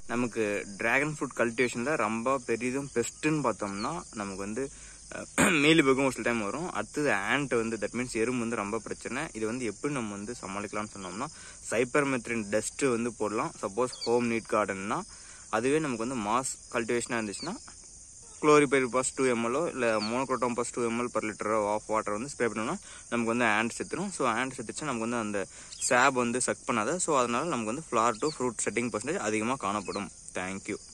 நமக்கு dragon fruit கல்டிவேஷனில் ரொம்ப பெரிதும் பெஸ்ட்டுன்னு பார்த்தோம்னா நமக்கு வந்து மீலி பக்கம் ஒரு சில டைம் வரும் அடுத்தது ஆண்ட் வந்து தட் மீன்ஸ் எறும்பு வந்து ரொம்ப பிரச்சனை இது வந்து எப்படி நம்ம வந்து சமாளிக்கலாம்னு சொன்னோம்னா சைப்பர்மெத்ரின் டஸ்ட்டு வந்து போடலாம் சப்போஸ் ஹோம் நீட் கார்டன்னா அதுவே நமக்கு வந்து மாஸ் கல்டிவேஷனாக இருந்துச்சுன்னா குளோரிபைர் பாஸ் டூ எம்எல்ஓ இல்லை மோனோக்ரோட்டோம் பாஸ் two ML per litre of water வந்து ஸ்ப்ரே பண்ணோம்னா நமக்கு வந்து ஆண்ட் செத்துரும் ஸோ ஆண்ட் செத்துச்சுன்னா நமக்கு வந்து அந்த சாப் வந்து சக் பண்ணாத ஸோ அதனால நமக்கு வந்து flower to fruit setting percentage அதிகமாக காணப்படும் தேங்க்யூ